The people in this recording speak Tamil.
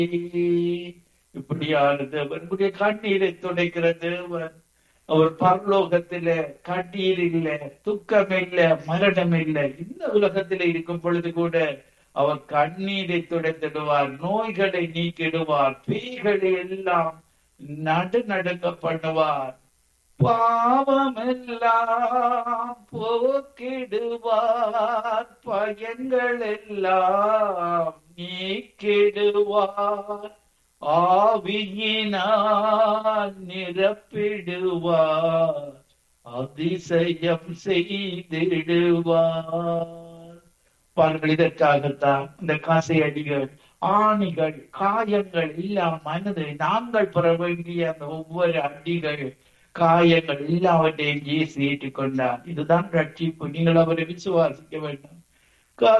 இப்படியான தேவன் உடைய கண்ணீரை துடைக்கிற தேவன் அவர் பரலோகத்தில கண்ணீர் இல்ல துக்கம் இல்ல மரணம் இல்ல இந்த உலகத்தில இருக்கும் பொழுது கூட அவர் கண்ணீரை துடைத்திடுவார் நோய்களை நீக்கிடுவார் பேய்களை எல்லாம் நடு நடுங்க பண்ணுவார் பாவமெல்லாம் போக்கிடுவார் பயங்கள் எல்லாம் நீக்கிடுவார் ஆவியினால் நிரப்பிடுவார் அதிசயம் செய்திடுவார் பாருங்கள் இதற்காகத்தான் இந்த காசை அடிகள் ஆணிகள் காயங்கள் எல்லாம் மனதை நாங்கள் பெற வேண்டிய அந்த ஒவ்வொரு அடிகள் காயங்கள் எல்லாவற்றையும் இயேசு ஏற்றுக்கொண்டார் இதுதான் ரட்சிப்பு நீங்கள் அவரை விசுவாசிக்க வேண்டும்